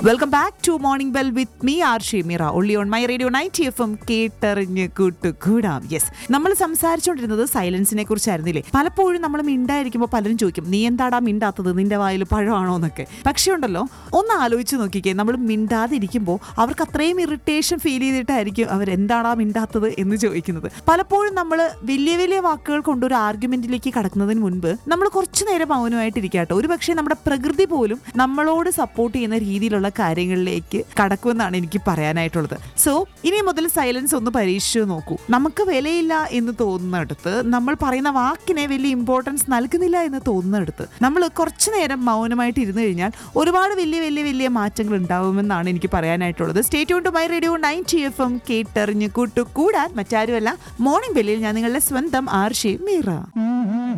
welcome back to morning bell with me R Sheemira only on my radio night F M കേട്ടറിഞ്ഞ് കൂട്ടുകൂടാം yes നമ്മൾ സംസാരിച്ചുകൊണ്ടിരുന്നത് സൈലൻസിനെ കുറിച്ചായിരുന്നില്ലേ പലപ്പോഴും നമ്മൾ മിണ്ടായിരിക്കുമ്പോൾ പലരും ചോദിക്കും നീ എന്താടാ മിണ്ടാത്തത് നിന്റെ വായിൽ പഴമാണോ എന്നൊക്കെ പക്ഷേ ഉണ്ടല്ലോ ഒന്ന് ആലോചിച്ച് നോക്കിക്കേ നമ്മൾ മിണ്ടാതിരിക്കുമ്പോൾ അവർക്ക് അത്രയും ഇറിറ്റേഷൻ ഫീൽ ചെയ്തിട്ടായിരിക്കും അവർ എന്താടാ മിണ്ടാത്തത് എന്ന് ചോദിക്കുന്നത് പലപ്പോഴും നമ്മൾ വലിയ വലിയ വാക്കുകൾ കൊണ്ട് ഒരു ആർഗ്യുമെന്റിലേക്ക് കടക്കുന്നതിന് മുൻപ് നമ്മൾ കുറച്ചു നേരം മൗനമായിട്ടിരിക്കാട്ടോ ഒരു പക്ഷേ നമ്മുടെ പ്രകൃതി പോലും നമ്മളോട് സപ്പോർട്ട് ചെയ്യുന്ന രീതിയിലുള്ള കാര്യങ്ങളിലേക്ക് കടക്കുമെന്നാണ് എനിക്ക് പറയാനായിട്ടുള്ളത് സോ ഇനി മുതൽ സൈലൻസ് ഒന്ന് പരീക്ഷിച്ചു നോക്കൂ നമുക്ക് വിലയില്ല എന്ന് തോന്നുന്നിടത്ത് നമ്മൾ പറയുന്ന വാക്കിനെ വലിയ ഇമ്പോർട്ടൻസ് നൽകുന്നില്ല എന്ന് തോന്നുന്നിടത്ത് നമ്മൾ കുറച്ചു നേരം മൗനമായിട്ട് ഇരുന്ന് കഴിഞ്ഞാൽ ഒരുപാട് വലിയ വലിയ വലിയ മാറ്റങ്ങൾ ഉണ്ടാവുമെന്നാണ് എനിക്ക് പറയാനായിട്ടുള്ളത് state to my radio ninety F M കേട്ടറിഞ്ഞ് കൂട്ടു കൂടാൻ മറ്റാരുമല്ല മോർണിംഗ് ബെല്ലിൽ ഞാൻ നിങ്ങളുടെ സ്വന്തം ആർഷി മീറ